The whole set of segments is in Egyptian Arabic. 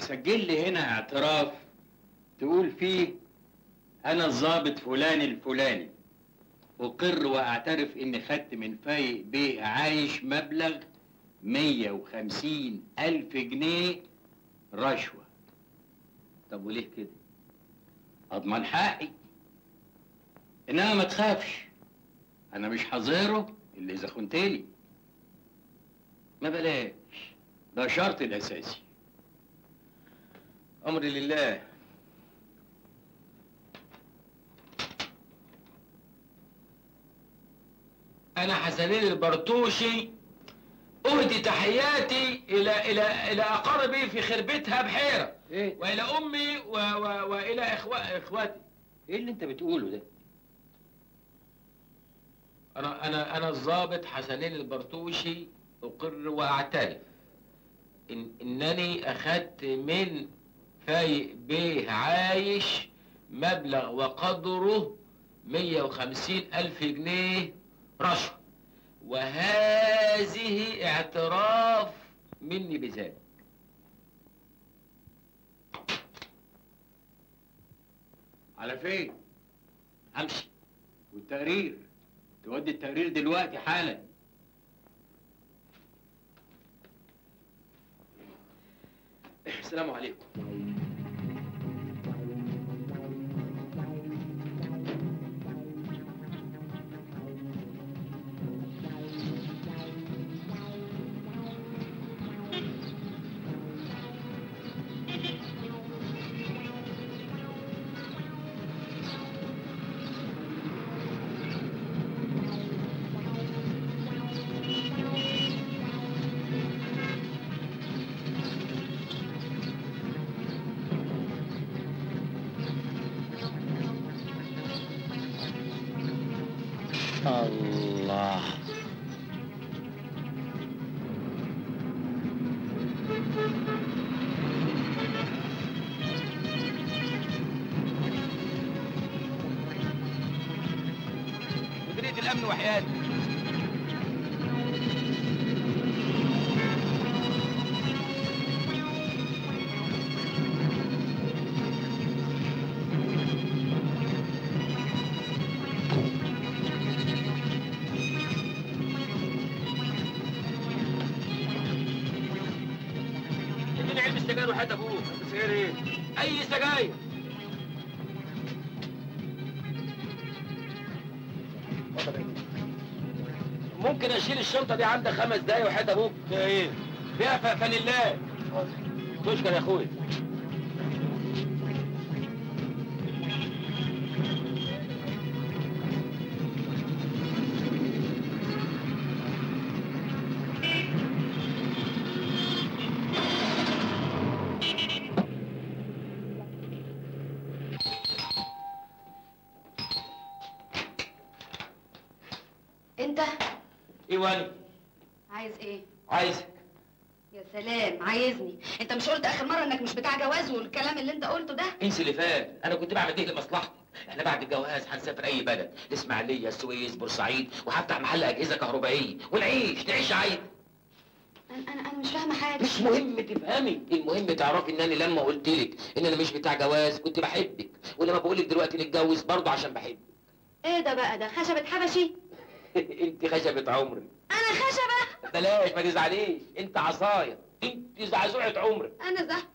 تسجل لي هنا اعتراف تقول فيه انا الضابط فلان الفلاني اقر واعترف اني خدت من فايق بيه عايش مبلغ 150 الف جنيه رشوه طب وليه كده اضمن حقي انما ما تخافش انا مش حظيره اللي اذا خنتلي ما بلاش ده شرط الاساسي امري لله انا حسنين البرتوشي اهدي تحياتي الى الى الى اقاربي في خربتها بحيره ايه والى امي و و والى إخوة اخواتي ايه اللي انت بتقوله ده انا انا انا الضابط حسنين البرتوشي اقر واعترف إن انني اخذت من فايق بيه عايش مبلغ وقدره 150 الف جنيه رشوه وهذه اعتراف مني بذلك على فين امشي والتقرير تودي التقرير دلوقتي حالا السلام عليكم الله مديريه الامن وحياتي اديني علبه سجاير وحياه ابوك سجاير ايه؟ اي سجاير ممكن اشيل الشنطه دي عندك خمس دقايق وحياه ابوك فيها ايه؟ فيها ف- فانيلات تشكر يا اخويا انت ايواني عايز ايه عايزك يا سلام عايزني انت مش قلت اخر مره انك مش بتاع جواز والكلام اللي انت قلته ده انسى اللي فات انا كنت بعمل ايه لمصلحتك احنا بعد الجواز هنسافر اي بلد الاسماعيليه السويس بورسعيد وهفتح محل اجهزه كهربائيه ونعيش نعيش عايز انا انا انا مش فاهمه حاجه مش مهم تفهمي المهم تعرفي ان انا لما قلت لك ان انا مش بتاع جواز كنت بحبك ولما بقول لك دلوقتي نتجوز برضه عشان بحبك ايه ده بقى ده خشبه حبشي انت خشبه عمري انا خشبه بلاش ما تزعليش انت عصايه انت زعزوعه عمرك انا زه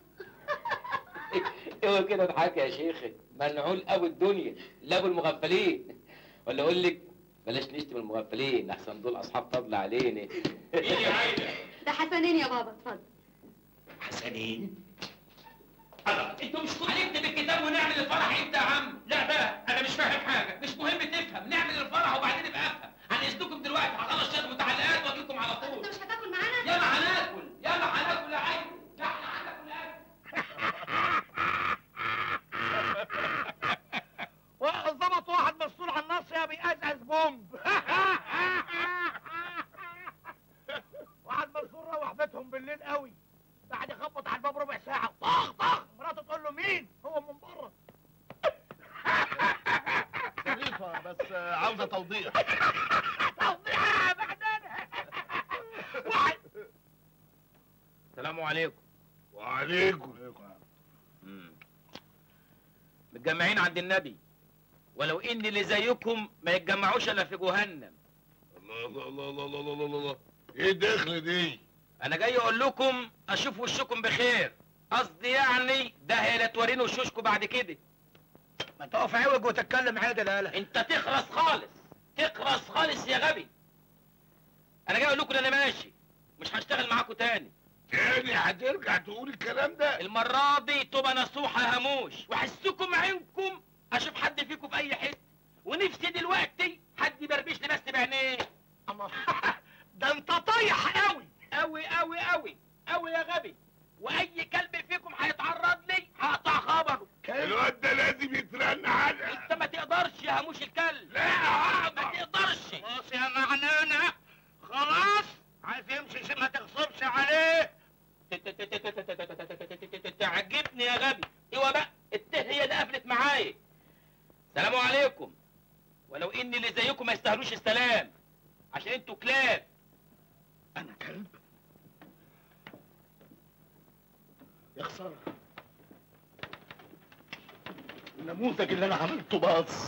اوعى كده اضحك يا شيخي منعول قوي الدنيا لا ابو المغفلين ولا اقول لك بلاش نشتم المغفلين احسن دول اصحاب فضل علينا ده حسنين يا بابا اتفضل حسنين الله انتوا مش هنكتب الكتاب ونعمل الفرح امتى يا عم؟ لا بقى انا مش فاهم حاجه مش مهم تفهم نعمل الفرح وبعدين ابقى افهم هنقصدكم دلوقتي هخلص شويه متعلقات واجي لكم على طول انت مش هتاكل معانا يلا هناكل يلا هناكل يا عيني لا احنا هناكل اكل ظبط واحد مسؤول عن الناصيه بيقزقز بومب واحد مسؤول روح بيتهم بالليل قوي بعد يخبط على الباب ربع ساعه طخ طخ مراته تقول له مين هو من بره ظريفة بس عاوزة توضيح توضيح بعدين واحد السلام عليكم وعليكم مم. متجمعين عند النبي ولو ان اللي زيكم ما يتجمعوش الا في جهنم الله الله الله الله الله الله الله الله ايه الدخل دي؟ انا جاي اقول لكم اشوف وشكم بخير قصدي يعني ده هي اللي توريني وشوشكم بعد كده ما تقف عوج وتتكلم عادل يالا انت تخرس خالص تخرس خالص يا غبي انا جاي اقول لكم إن انا ماشي مش هشتغل معاكم تاني تاني هترجع تقول الكلام ده؟ المرة دي تبقى نصوحة هموش وحسكم عينكم اشوف حد فيكم في اي حتة ونفسي دلوقتي حد يبربشني بس بعينيه الله ده انت طايح قوي قوي قوي قوي قوي يا غبي واي كلب فيكم هيتعرض لي هقطع خبره الواد ده لازم يترن على انت ما تقدرش يا هموش الكلب لا ما اقدر تقدرش خلاص يا معنانة خلاص عايز يمشي ما تغصبش عليه تعجبني يا غبي ايوه بقى الته هي اللي قفلت معايا سلام عليكم ولو ان اللي زيكم ما يستاهلوش السلام عشان انتوا كلاب انا كلب يا خساره النموذج اللي انا عملته باظ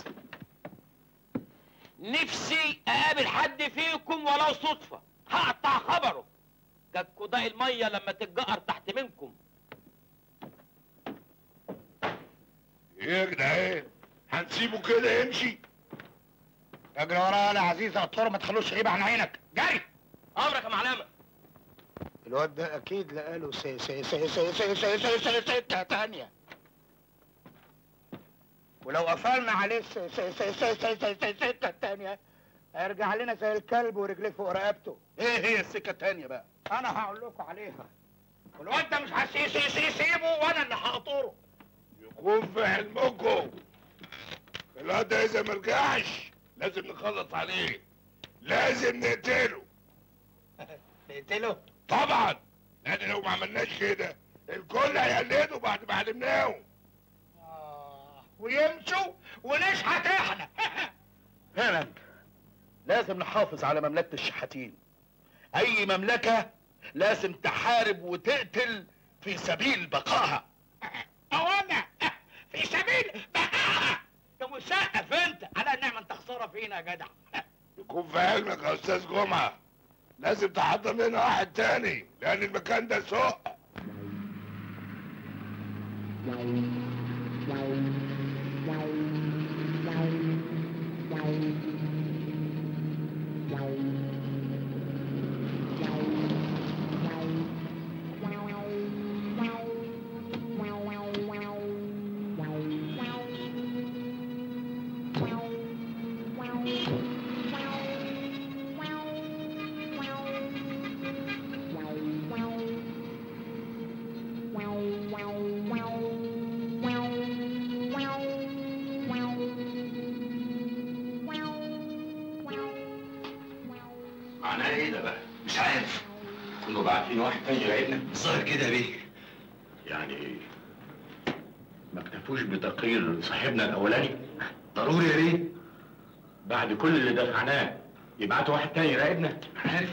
نفسي اقابل حد فيكم ولو صدفة هقطع خبره جاتكوا ضاق المية لما تتجقر تحت منكم ايه يا جدعان؟ هنسيبه كده يمشي؟ اجري ورايا يا عزيز عطار ما تخلوش عيب عن عينك جري امرك يا معلمة الواد ده اكيد لقاله سي سي سي سي سي سي سي سي سكة تانية ولو قفلنا عليه سي سي سي سي سي سي سي سكة تانية هيرجع لنا زي الكلب ورجليه فوق رقبته ايه هي السكة التانية بقى انا هقول لكم عليها والواد ده مش هسي سي سي سيبه وانا اللي هقطره يكون في علمكم الواد ده اذا مرجعش لازم نخلص عليه لازم نقتله نقتله طبعا لان لو ما عملناش كده الكل هيقلده بعد ما علمناهم آه، ويمشوا ونشحت احنا فعلا لازم نحافظ على مملكة الشحاتين اي مملكة لازم تحارب وتقتل في سبيل بقائها او انا في سبيل بقائها انت مسقف انت على نعمة انت خسارة فينا يا جدع يكون في علمك يا استاذ جمعه لازم تحضر لنا واحد تاني لان المكان ده سوق معناه ايه ده بقى؟ مش عارف كنا باعتين واحد تاني يراقبنا الظاهر كده بيه يعني ما اكتفوش بتقرير صاحبنا الاولاني ضروري يا بيه بعد كل اللي دفعناه يبعتوا واحد تاني يراقبنا عارف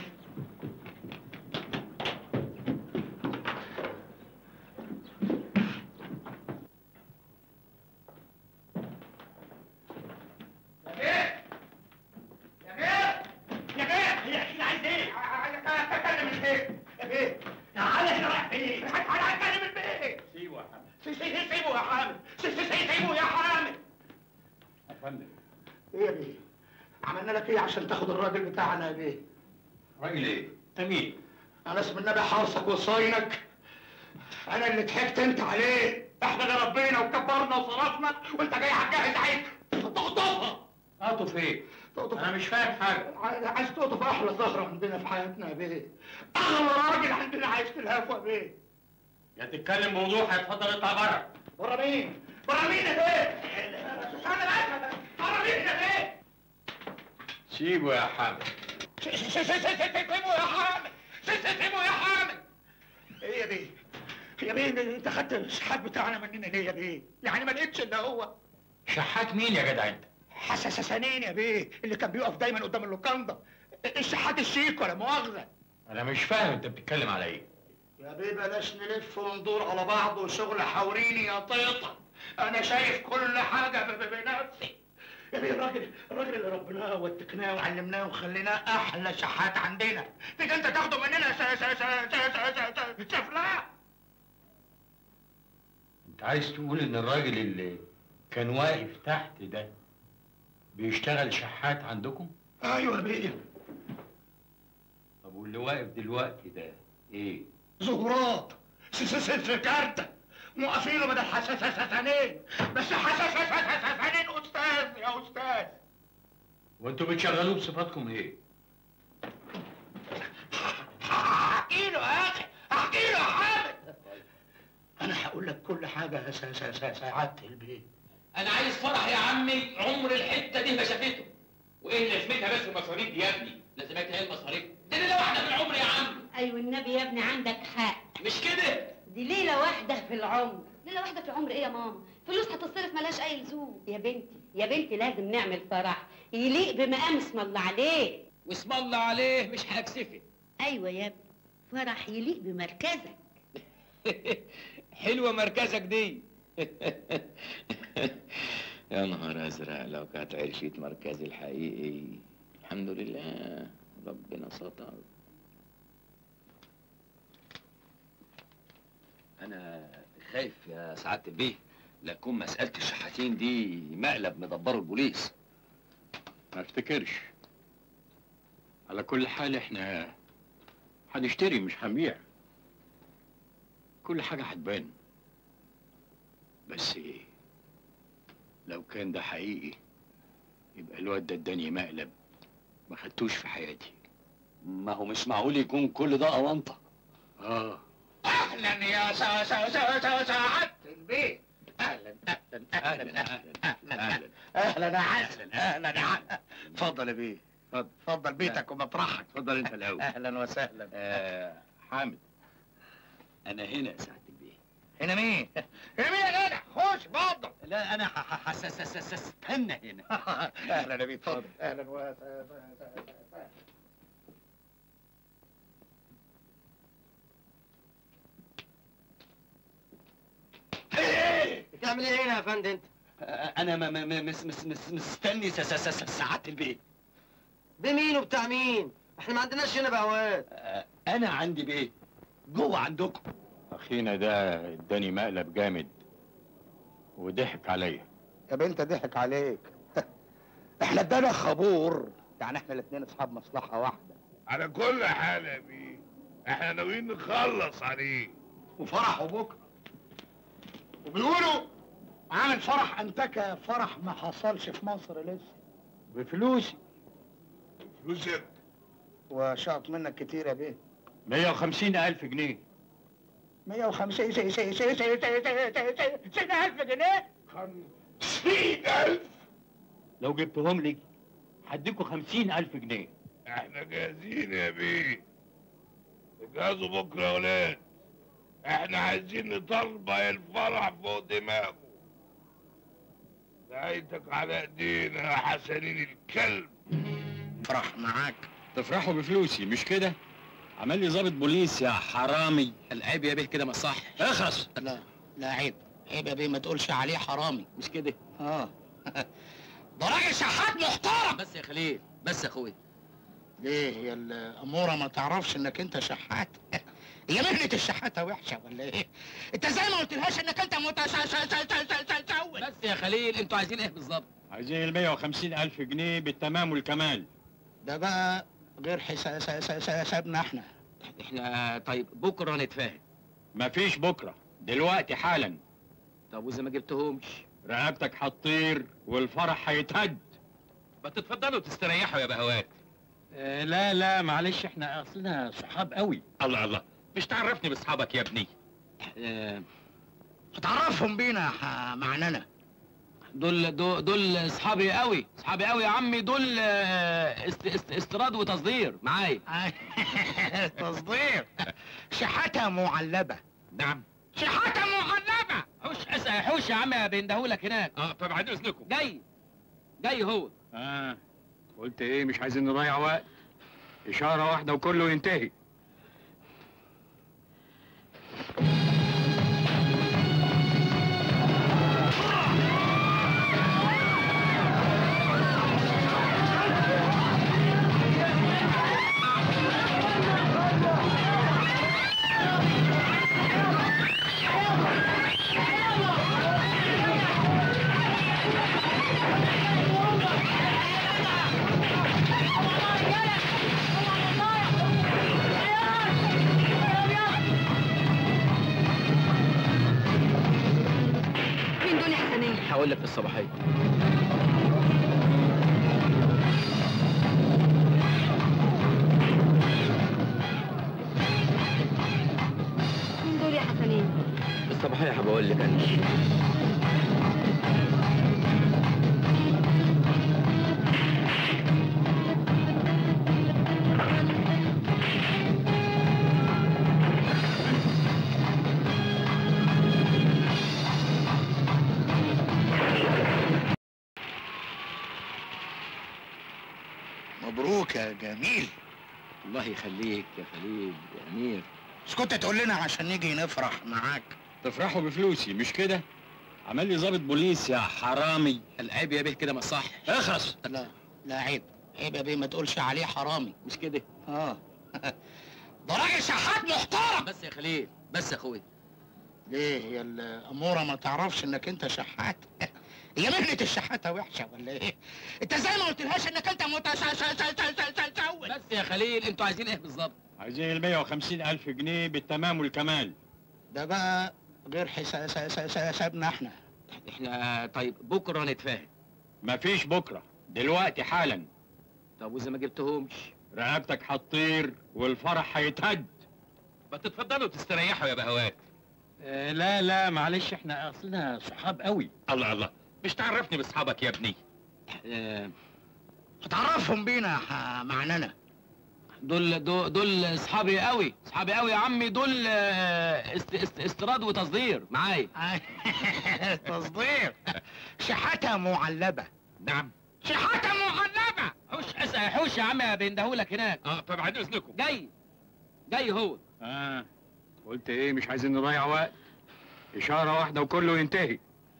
يا بيه يا بيه هي اكيد عايز ايه؟ اتكلم البيت يا بيه تعالى هنا رايح فين؟ تعالى اتكلم البيت سيبه يا حامد سي- سي- سيبه يا حامد سي- سي- سي- سيبه يا حامد يا فندم ايه يا بيه؟ عملنا لك ايه عشان تاخد الراجل بتاعنا يا بيه؟ راجل ايه؟ انت مين؟ انا اسم النبي حاصك وصاينك انا اللي ضحكت انت عليه احنا اللي ربينا وكبرنا وصرفنا وانت جاي هتجهز عيد تقطفها اقطف ايه؟ تقطف انا مش فاهم حاجه عايز عايز تقطف احلى زهره عندنا في حياتنا يا بيه اغلى راجل عندنا عايز تلهفه يا بيه يا تتكلم موضوع هيتفضل اطلع بره برا مين؟ برا مين يا بيه؟ سوسان الأسد برا مين يا بيه؟ سيبه يا حامد س- س- س- س- سيبه يا حامد س- س- سيبه يا حامد ايه يا بيه؟ يا بيه انت خدت الشحات بتاعنا مننا ليه يا بيه؟ يعني ما لقيتش الا هو شحات مين يا جدع انت؟ حساسسانين يا بيه اللي كان بيقف دايما قدام اللوكاندا الشحات الشيك ولا مؤاخذه انا مش فاهم انت بتتكلم على ايه؟ يا بيه بلاش نلف وندور على بعض وشغل حوريني يا طيطة انا شايف كل حاجة ب- ب- بنفسي يا بيه الراجل الراجل اللي ربناه واتقناه وعلمناه وخليناه احلى شحات عندنا تيجي انت تاخده مننا س- س- س- س- س- س- سفلاح انت عايز تقول ان الراجل اللي كان واقف تحت ده بيشتغل شحات عندكم؟ ايوه يا بيه طب واللي واقف دلوقتي ده ايه؟ زهورات س- س- س- سكارتة موقفينه بدل حساسين بس حساسين استاذ يا استاذ وانتوا بتشغلوه بصفاتكم ايه؟ احكي له يا اخي احكي له يا حامد انا هقول لك كل حاجه يا س- س- س- سعاده البيت انا عايز فرح يا عمي عمر الحته دي ما شافته وايه لازمتها بس المصاريف دي يا ابني لازمتها ايه المصاريف دي ليله واحده في العمر يا عم ايوه النبي يا ابني عندك حق مش كده دي ليله واحده في العمر ليله واحده في العمر ايه يا ماما فلوس هتصرف ملهاش اي لزوم يا بنتي يا بنتي لازم نعمل فرح يليق بمقام اسم الله عليه واسم الله عليه مش هكسفك ايوه يا ابني فرح يليق بمركزك حلوه مركزك دي يا نهار ازرق لو كانت عرفت مركزي الحقيقي الحمد لله ربنا ستر انا خايف يا سعاده البيه لا تكون مساله الشحاتين دي مقلب مدبره البوليس ما افتكرش على كل حال احنا هنشتري مش هنبيع كل حاجة هتبان بس ايه لو كان ده حقيقي يبقى الواد ده اداني مقلب ما خدتوش في حياتي ما هو مش معقول يكون كل ده اونطه اه اهلا يا سا سا سا سا سعاده البيت اهلا اهلا اهلا اهلا اهلا اهلا يا حسن اهلا يا حسن اتفضل يا بيه اتفضل اتفضل بيتك ومطرحك اتفضل انت الاول اهلا وسهلا آه حامد انا هنا يا سعاده البيه هنا مين؟ هنا مين يا جدع؟ خش اتفضل لا انا استنى هنا اهلا يا بيه اتفضل اهلا وسهلا بتعمل ايه هنا يا فندم انت؟ انا م- م- م- مس مس مس مستني س- س- س- سعاده البيه بمين وبتاع مين؟ احنا ما عندناش هنا بهوات آه، انا عندي بيه جوه عندكم اخينا ده اداني مقلب جامد وضحك عليا يا بنت ضحك عليك احنا ادانا خبور يعني احنا الاثنين اصحاب مصلحه واحده على كل حال يا بيه احنا ناويين نخلص عليه وفرحوا بكره وبيقولوا عامل فرح انتكه فرح ما حصلش في مصر لسه بفلوسي فلوسك وشاط منك كتير يا بيه 150 ألف جنيه 150 سي سي سي سي سي سي سي ألف جنيه خمسين ألف لو جبتهم لي هديكوا 50 ألف جنيه احنا جاهزين يا بيه اجهزوا بكره يا ولاد احنا عايزين نطربع الفرح فوق دماغه نهايتك على ايدينا يا حسنين الكلب فرح معاك تفرحوا بفلوسي مش كده؟ عمل لي ضابط بوليس يا حرامي العيب يا بيه كده ما صح اخرس لا لا عيب عيب يا بيه ما تقولش عليه حرامي مش كده اه ده راجل شحات محترم بس يا خليل بس يا اخويا ليه هي الاموره ما تعرفش انك انت شحات هي مهنه الشحاته وحشه ولا ايه انت زي ما قلتلهاش انك انت متسول بس يا خليل انتوا عايزين ايه بالظبط عايزين ال 150 ألف جنيه بالتمام والكمال ده بقى غير حسابنا احنا احنا طيب بكره نتفاهم مفيش بكرة دلوقتي حالا طب واذا ما جبتهمش رقبتك هتطير والفرح هيتهد ما تتفضلوا تستريحوا يا بهوات آه لا لا معلش احنا اصلنا صحاب قوي الله الله مش تعرفني باصحابك يا ابني آه، هتعرفهم بينا ح- معنانا دول دول دول اصحابي قوي اصحابي قوي يا عمي دول آه، است است استيراد وتصدير معايا تصدير شحاته معلبه نعم شحاته معلبه حوش اسال حوش يا عم بيندهولك هناك اه طب بعد اذنكم جاي جاي هو اه قلت ايه مش عايزين نضيع وقت اشارة واحدة وكله ينتهي لك في الصباحيه مين دول يا حسنين في الصباحيه هبقول لك انا مبروك يا جميل الله يخليك يا خليل يا امير مش كنت تقول لنا عشان نيجي نفرح معاك تفرحوا بفلوسي مش كده عمل لي ضابط بوليس يا حرامي العيب يا بيه كده ما صح اخرس لا لا عيب عيب يا بيه ما تقولش عليه حرامي مش كده اه ده راجل شحات محترم بس يا خليل بس يا اخويا ليه هي الاموره ما تعرفش انك انت شحات هي مهنه الشحاته وحشه ولا ايه انت ازاي ما قلتلهاش انك انت متسول بس يا خليل انتوا عايزين ايه بالظبط عايزين ال 150 ألف جنيه بالتمام والكمال ده بقى غير حسابنا احنا احنا طيب بكره نتفاهم مفيش بكرة دلوقتي حالا طب واذا ما جبتهمش رقبتك هتطير والفرح هيتهد ما تتفضلوا تستريحوا يا بهوات آه لا لا معلش احنا اصلنا صحاب قوي الله الله مش تعرفني باصحابك يا ابني آه، هتعرفهم بينا ح- معنانا دول دول دول اصحابي قوي اصحابي قوي يا عمي دول آه، است است استيراد وتصدير معايا تصدير شحاته معلبه نعم شحاته معلبه حوش اسال حوش يا عم بيندهولك هناك اه طب بعد اذنكم جاي جاي هو اه قلت ايه مش عايزين نضيع وقت اشارة واحدة وكله ينتهي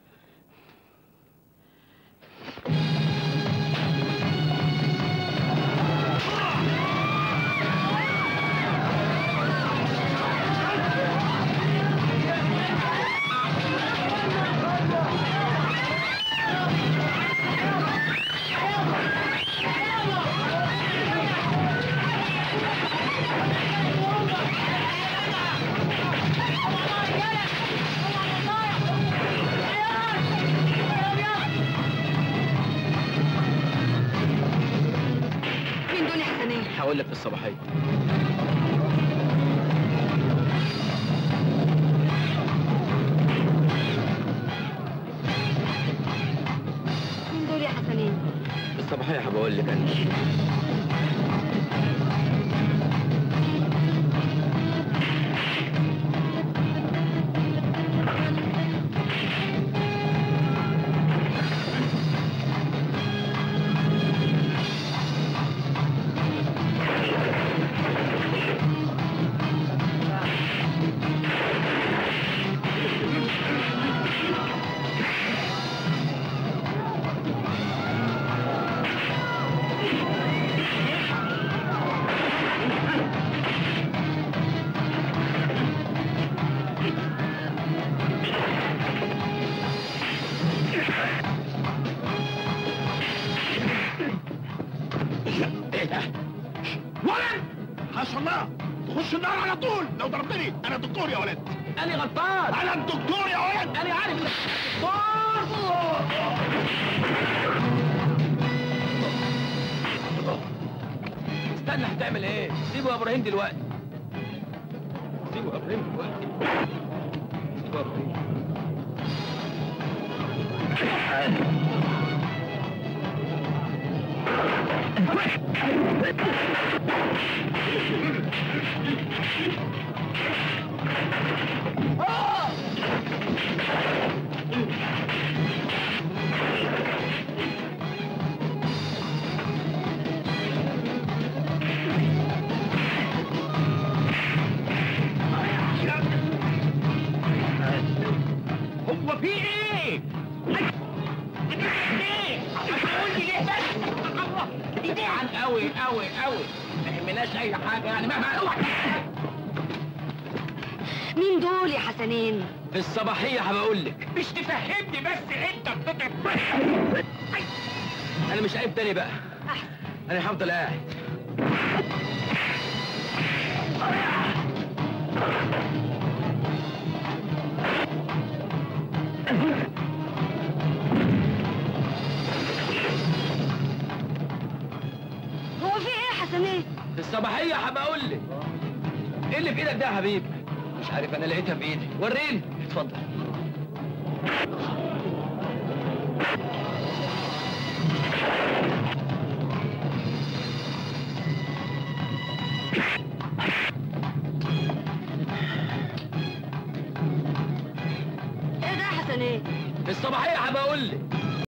مين دول يا حسنين هقول لك في الصباحيه مين دول يا حسنين في الصباحيه هبقول لك انا ولد حسن الله تخش النار على طول لو ضربتني انا الدكتور يا ولد انا غلطان انا الدكتور يا ولد انا عارف استنى هتعمل ايه سيبه يا ابراهيم دلوقتي سيبه يا ابراهيم دلوقتي سيبه يا ابراهيم هو في ايه؟ جدعان قوي قوي قوي ما يهمناش اي حاجه يعني مهما اوعى مين دول يا حسنين في الصباحيه هبقول لك مش تفهمني بس انت بتضرب انا مش قايم تاني بقى انا هفضل قاعد هو في ايه يا حسنيه في الصباحيه هبقى اقول لك ايه اللي في ايدك ده يا حبيبي مش عارف انا لقيتها في ايدي وريني اتفضل ايه ده يا حسنيه في الصباحيه هبقى اقول لك